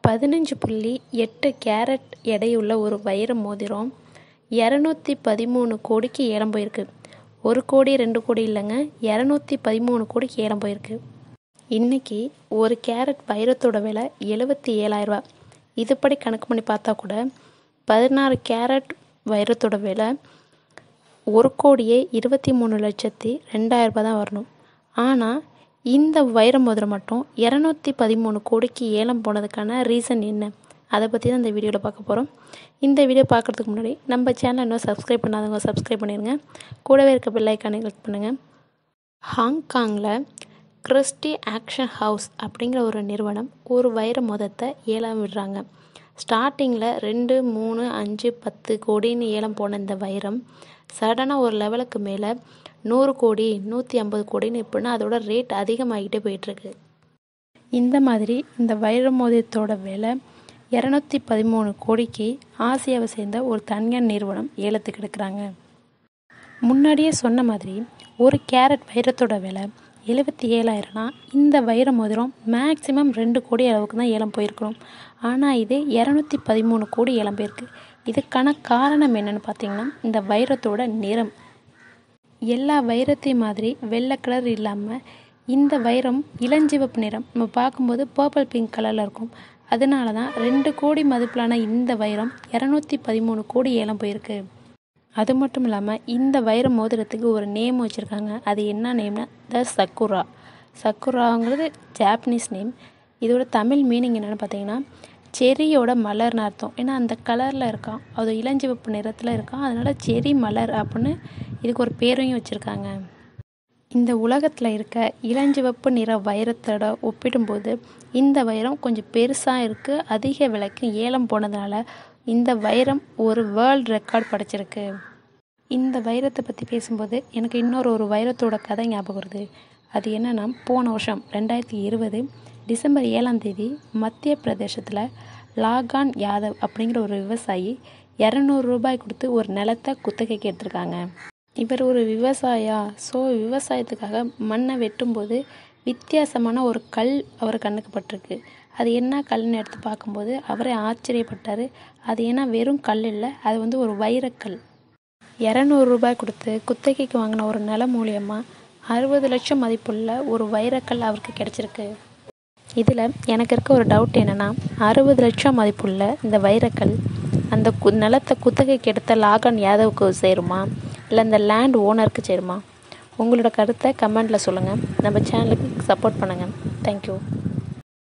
பதினஞ்சு புள்ளி எட்டு கேரட் எடையுள்ள ஒரு வைர மோதிரம் இரநூத்தி பதிமூணு கோடிக்கு ஏலம் போயிருக்கு ஒரு கோடி ரெண்டு கோடி இல்லைங்க இரநூத்தி பதிமூணு கோடிக்கு ஏலம் போயிருக்கு இன்றைக்கி ஒரு கேரட் வைரத்தோட விலை எழுபத்தி ஏழாயிரரூபா இதுபடி கணக்கு பண்ணி பார்த்தா கூட பதினாறு கேரட் வைரத்தோட விலை ஒரு கோடியே இருபத்தி மூணு லட்சத்தி ரெண்டாயிரரூபா தான் வரணும் ஆனால் இந்த வைர மோதிரம் மட்டும் இரநூத்தி பதிமூணு கோடிக்கு ஏலம் போனதுக்கான ரீசன் என்ன அதை பற்றி தான் இந்த வீடியோவில் பார்க்க போகிறோம் இந்த வீடியோ பார்க்குறதுக்கு முன்னாடி நம்ம சேனல் இன்னும் சப்ஸ்கிரைப் பண்ணாதவங்க சப்ஸ்கிரைப் பண்ணிடுங்க கூடவே இருக்க பெல் ஐக்கானை கிளிக் பண்ணுங்கள் ஹாங்காங்கில் கிறிஸ்டி ஆக்ஷன் ஹவுஸ் அப்படிங்கிற ஒரு நிறுவனம் ஒரு வைர மோதத்தை ஏலம் விடுறாங்க ஸ்டார்டிங்கில் ரெண்டு மூணு அஞ்சு பத்து கோடின்னு ஏலம் போன இந்த வைரம் சடனாக ஒரு லெவலுக்கு மேலே நூறு கோடி நூற்றி ஐம்பது கோடின்னு இப்படின்னா அதோட ரேட் அதிகமாகிட்டே போயிட்டுருக்கு இந்த மாதிரி இந்த வைர மோதிரத்தோட விலை இரநூத்தி பதிமூணு கோடிக்கு ஆசியாவை சேர்ந்த ஒரு தனியார் நிறுவனம் ஏலத்துக்கு எடுக்கிறாங்க முன்னாடியே சொன்ன மாதிரி ஒரு கேரட் வைரத்தோட விலை எழுபத்தி ஏழாயிரம்னா இந்த வைர மோதிரம் மேக்ஸிமம் ரெண்டு கோடி அளவுக்கு தான் ஏலம் போயிருக்கணும் ஆனால் இது இரநூத்தி பதிமூணு கோடி ஏலம் போயிருக்கு இதுக்கான காரணம் என்னென்னு பார்த்தீங்கன்னா இந்த வைரத்தோட நிறம் எல்லா வைரத்தையும் மாதிரி வெள்ளை கலர் இல்லாமல் இந்த வைரம் இளஞ்சிவப்பு நிறம் நம்ம பார்க்கும்போது பர்பிள் பிங்க் கலரில் இருக்கும் அதனால தான் ரெண்டு கோடி மதிப்பிலான இந்த வைரம் இரநூத்தி பதிமூணு கோடி ஏலம் போயிருக்கு அது மட்டும் இல்லாமல் இந்த வைர மோதிரத்துக்கு ஒரு நேம் வச்சுருக்காங்க அது என்ன நேம்னா த சக்குரா சக்குராங்கிறது ஜாப்பனீஸ் நேம் இதோட தமிழ் மீனிங் என்னென்னு பார்த்தீங்கன்னா செரியோட மலர்னு அர்த்தம் ஏன்னா அந்த கலரில் இருக்கான் அது இளஞ்சிவப்பு நிறத்தில் இருக்கான் அதனால் செரி மலர் அப்படின்னு இதுக்கு ஒரு பேரையும் வச்சுருக்காங்க இந்த உலகத்தில் இருக்க இளஞ்சிவப்பு நிற வைரத்தோட ஒப்பிடும்போது இந்த வைரம் கொஞ்சம் பெருசாக இருக்குது அதிக விலைக்கு ஏலம் போனதுனால இந்த வைரம் ஒரு வேர்ல்ட் ரெக்கார்ட் படைச்சிருக்கு இந்த வைரத்தை பற்றி பேசும்போது எனக்கு இன்னொரு ஒரு வைரத்தோட கதை ஞாபகம் வருது அது என்னென்னா போன வருஷம் ரெண்டாயிரத்தி இருபது டிசம்பர் ஏழாம் தேதி மத்திய பிரதேசத்தில் லாகான் யாதவ் அப்படிங்கிற ஒரு விவசாயி இரநூறு ரூபாய் கொடுத்து ஒரு நிலத்தை குத்தகைக்கு எடுத்திருக்காங்க இவர் ஒரு விவசாயா ஸோ விவசாயத்துக்காக மண்ணை வெட்டும்போது வித்தியாசமான ஒரு கல் அவர் கண்ணுக்கு பட்டிருக்கு அது என்ன கல்னு எடுத்து பார்க்கும்போது அவரே ஆச்சரியப்பட்டார் அது ஏன்னா வெறும் கல் இல்லை அது வந்து ஒரு வைரக்கல் இரநூறு ரூபாய் கொடுத்து குத்தகைக்கு வாங்கின ஒரு நிலம் மூலியமாக அறுபது லட்சம் மதிப்புள்ள ஒரு வைரக்கல் அவருக்கு கிடச்சிருக்கு இதில் எனக்கு இருக்க ஒரு டவுட் என்னென்னா அறுபது லட்சம் மதிப்புள்ள இந்த வைரக்கல் அந்த கு நிலத்தை குத்தகைக்கு எடுத்த லாகன் யாதவுக்கு சேருமா இல்லை இந்த லேண்ட் ஓனருக்கு சேருமா உங்களோட கருத்தை கமெண்டில் சொல்லுங்கள் நம்ம சேனலுக்கு சப்போர்ட் பண்ணுங்கள் தேங்க்யூ